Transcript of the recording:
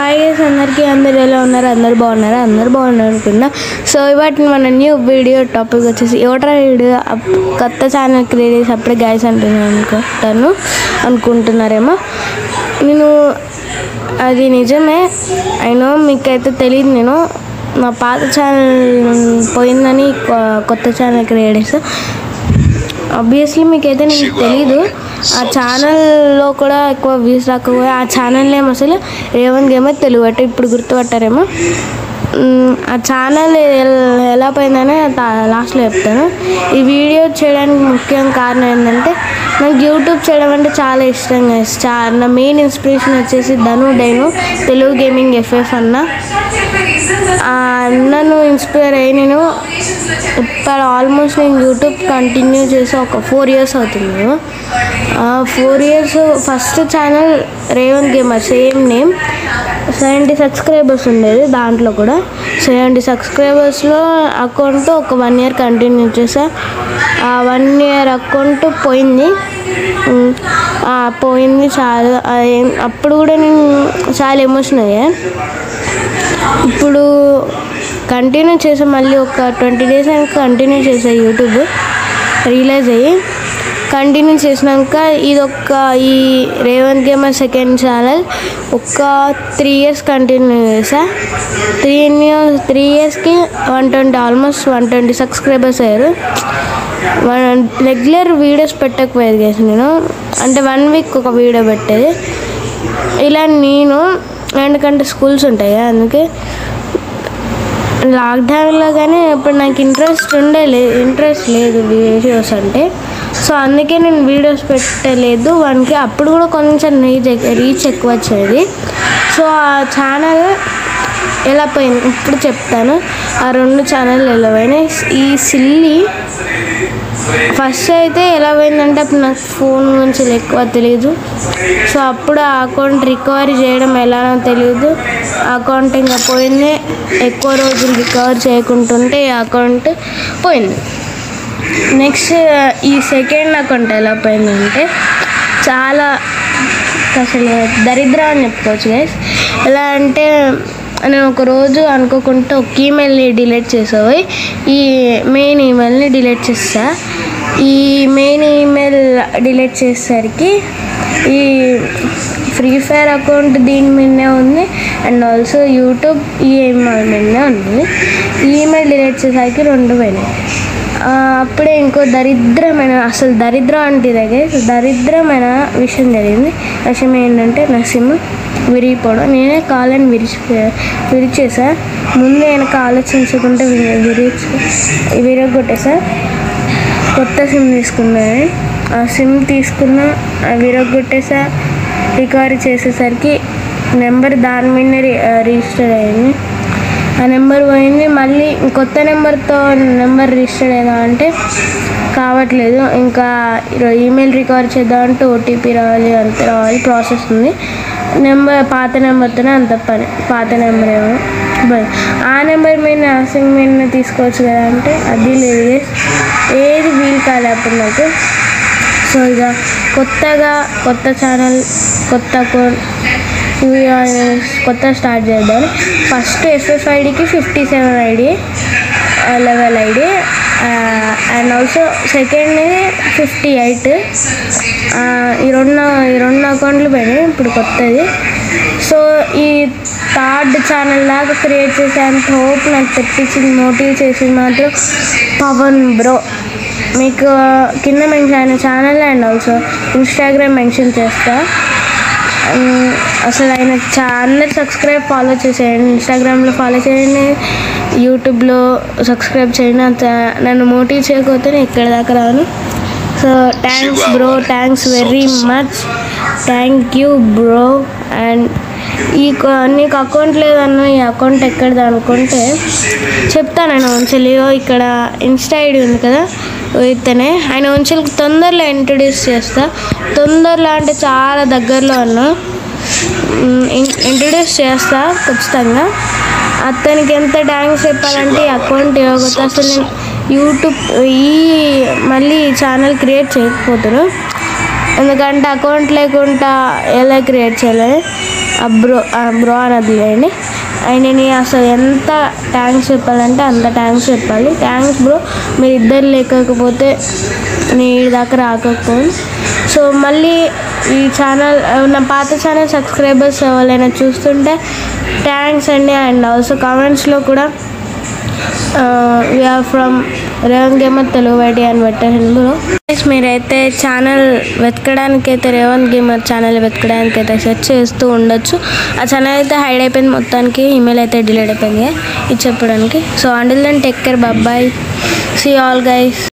Hi guys అందరికీ అందరు ఎలా ఉన్నారు అందరు బాగున్నారు అందరు బాగున్నారు అనుకున్నా సో ఇవాటి మన న్యూ వీడియో టాపిక్ వచ్చేసి ఎవట్రా వీడియో కొత్త ఛానల్ క్రియేట్ చేసి అప్పుడే గైస్ అంటున్నాను అనుకుంటాను అనుకుంటున్నారేమో నేను అది నిజమే అయినో మీకైతే తెలియదు నేను నా పాత ఛానల్ పోయిందని కొ- కొత్త ఛానల్ క్రియేట్ చేస్తా ఆబ్వియస్లీ మీకైతే నీకు తెలీదు ఆ ఛానల్లో కూడా ఎక్కువ వ్యూస్ రాకపోయా ఆ ఛానల్ నేమ్ అసలు రేవన్ గేమర్ తెలుగు అంటే ఇప్పుడు గుర్తుపట్టారేమో మ్, ఆ ఛానల్ ఎల్- ఎలా పోయిందని లాస్ట్లో చెప్తాను ఈ వీడియో చేయడానికి ముఖ్యం కారణం ఏంటంటే నాకు యూట్యూబ్ చేయడం అంటే చాలా ఇష్టం guys. చా నా మెయిన్ ఇన్స్పిరేషన్ వచ్చేసి ధను డైను తెలుగు గేమింగ్ ఎఫ్ఎఫ్ అన్న ఆ అన్నను ఇన్స్పైర్ అయ్యి నేను ఇప్పుడు ఆల్మోస్ట్ నేను యూట్యూబ్ కంటిన్యూ చేసి ఒక ఫోర్ ఇయర్స్ అవుతుంది four years first channel Revan gamer same name seventy subscribers ఉండేది దాంట్లో కూడా సెవెంటీ సబ్స్క్రైబర్స్లో అకౌంట్ ఒక వన్ ఇయర్ కంటిన్యూ చేసా ఆ వన్ ఇయర్ అకౌంట్ పోయింది ఉమ్, ఆ, పోయింది చాలా ఆ, ఏం- అప్పుడు కూడా నేను చాలా ఎమోషన్ అయ్యా ఇప్పుడు కంటిన్యూ చేసా మళ్ళీ ఒక ట్వంటీ డేస్ అయినాక కంటిన్యూ చేసా యూట్యూబ్ రియలైజ్ అయ్యి కంటిన్యూ చేసినాక ఇది ఒక ఈ రేవంత్ గేమర్ సెకండ్ ఛానల్ ఒక త్రీ ఇయర్స్ కంటిన్యూ చేసా త్రీ ఇయర్స్ త్రీ ఇయర్స్కి one twenty almost one twenty subscribers అయ్యారు వన్ రెగ్యులర్ వీడియోస్ పెట్టకపోయేది కదా నేను అంటే వన్ వీక్ ఒక వీడియో పెట్టేది ఇలా నేను ఎందుకంటే స్కూల్స్ ఉంటాయి కదా, అందుకే లాక్డౌన్లో కానీ ఇప్పుడు నాకు ఇంట్రెస్ట్ ఉండే లే ఇంట్రెస్ట్ లేదు వీడియోస్ అంటే సో అందుకే నేను వీడియోస్ పెట్టలేదు వన్కి అప్పుడు కూడా కొంచెం రీచ్ రీచ్ ఎక్కువ వచ్చేది సో ఆ ఛానల్ ఎలా పోయింది ఇప్పుడు చెప్తాను ఆ రెండు ఛానల్ ఎలా పోయినాయి ఈ సిల్లి ఫస్ట్ అయితే ఎలా పోయిందంటే అప్పుడు నాకు ఫోన్ గురించి ఎక్కువ తెలియదు సో అప్పుడు ఆ అకౌంట్ రికవరీ చేయడం ఎలానో తెలియదు అకౌంట్ ఇంకా పోయింది ఎక్కువ రోజులు రికవర్ చేయకుంటుంటే ఈ అకౌంట్ పోయింది నెక్స్ట్ ఈ సెకండ్ అకౌంట్ ఎలా పోయిందంటే చాలా అసలు దరిద్రం అని చెప్పుకోవచ్చు గైస్ ఎలా అంటే నేను ఒక రోజు అనుకోకుండా ఒక ఈమెయిల్ని డిలీట్ చేసావు ఈ మెయిన్ ఈమెయిల్ని డిలీట్ చేస్తా ఈ మెయిన్ ఈమెయిల్ డిలీట్ చేసేసరికి ఈ ఫ్రీ ఫైర్ అకౌంట్ దీని మీదనే ఉంది అండ్ ఆల్సో యూట్యూబ్ ఈ ఈమెయిల్ మీదనే ఉంది ఈ ఈమెయిల్ డిలీట్ చేసేసరికి రెండు పోయినాయి ఆ, అప్పుడే ఇంకో దరిద్రమైన అసలు దరిద్రం అంటే ఇదే దరిద్రమైన విషయం జరిగింది విషయం ఏంటంటే నా సిమ్ విరిగిపోవడం నేనే కాలని విరిచి విరిచేసా ముందు వెనక ఆలోచించకుండా వి- విరిచి విరగొట్టేసా కొత్త సిమ్ తీసుకున్నాను ఆ సిమ్ తీసుకున్న ఆ విరగొట్టేసా రికవరీ చేసేసరికి నెంబర్ దాని మీద రిజిస్టర్ అయింది ఆ నెంబర్ పోయింది మళ్ళీ కొత్త నెంబర్తో నెంబర్ రిజిస్టర్ అయిందా అంటే కావట్లేదు ఇంకా ఈమెయిల్ రికవర్ చేద్దామంటే ఓటీపీ రావాలి అంత రావాలి ప్రాసెస్ ఉంది నెంబర్ పాత నెంబర్తోనే అంత పని పాత నెంబర్ ఏమో బై ఆ నెంబర్ మీద ఆ సిమ్ మీద తీసుకోవచ్చు కదా అంటే అది లేదు ఏది వీలు కాలే అప్పుడు నాకు సో ఇక కొత్తగా కొత్త ఛానల్ కొత్త అకౌంట్ ఇవి కొత్త స్టార్ట్ చేద్దాం ఫస్ట్ ఎఫ్ఎఫ్ ఐడికి fifty seven ID level ID and also second fifty eight ఈ రెండు ఈ రెండు అకౌంట్లు పోయినాయి ఇప్పుడు కొత్తది సో ఈ థర్డ్ ఛానల్ లాగా క్రియేట్ చేసేంత హోప్ నాకు తెప్పించింది మోటివ్ చేసింది మాత్రం పవన్ బ్రో మీకు కింద మెన్షన్ ఆయన channel and also Instagram mention చేస్తా ఉమ్, అసలు ఆయన చా అందరు సబ్స్క్రైబ్ ఫాలో చేసేయండి ఇన్స్టాగ్రామ్లో ఫాలో చేయండి యూట్యూబ్లో సబ్స్క్రైబ్ చేయండి అంత నన్ను మోటివ్ చేయకపోతే నేను ఇక్కడ దాకా రాను so thanks bro thanks very much thank you bro and ఈ కొ- నీకు అకౌంట్ లేదన్న ఈ అకౌంట్ ఎక్కడిది అనుకుంటే చెప్తాను ఆయన ఉంచలియో ఇక్కడ ఇన్స్టా ఐడి ఉంది కదా ఇతనే ఆయన ఉంచలికి తొందరలో ఇంట్రడ్యూస్ చేస్తా తొందరలో అంటే చాలా దగ్గరలో ఉన్నా ఇంట్రడ్యూస్ చేస్తా ఖచ్చితంగా అతనికి ఎంత థ్యాంక్స్ చెప్పాలంటే ఈ అకౌంట్ ఇవ్వకపోతే అసలు నేను యూట్యూబ్ ఈ మళ్ళీ ఈ ఛానల్ క్రియేట్ చేయకపోతాను ఎందుకంటే అకౌంట్ లేకుండా ఎలా క్రియేట్ చేయలేదు ఆ బ్రో ఆ బ్రో అనది లేండి ఆయనని అసలు ఎంత థ్యాంక్స్ చెప్పాలంటే అంత థ్యాంక్స్ చెప్పాలి థ్యాంక్స్ బ్రో మీరు ఇద్దరు లేకపోతే నేను ఈ దాకా రాకపోను సో మళ్ళీ ఈ ఛానల్ నా పాత ఛానల్ సబ్స్క్రైబర్స్ ఎవరైనా చూస్తుంటే థ్యాంక్స్ అండి అండ్ ఆల్సో కామెంట్స్లో కూడా we are from Revan gamer Telugu YT అని పెట్టారు ఇందులో Guys, మీరైతే ఛానల్ వెతకడానికి అయితే రేవన్ గేమర్ ఛానల్ వెతకడానికి అయితే సెర్చ్ చేస్తూ ఉండొచ్చు ఆ ఛానల్ అయితే హైడ్ అయిపోయింది మొత్తానికి ఈమెయిల్ అయితే డిలీట్ అయిపోయింది ఇది చెప్పడానికి so until then take care bye see all guys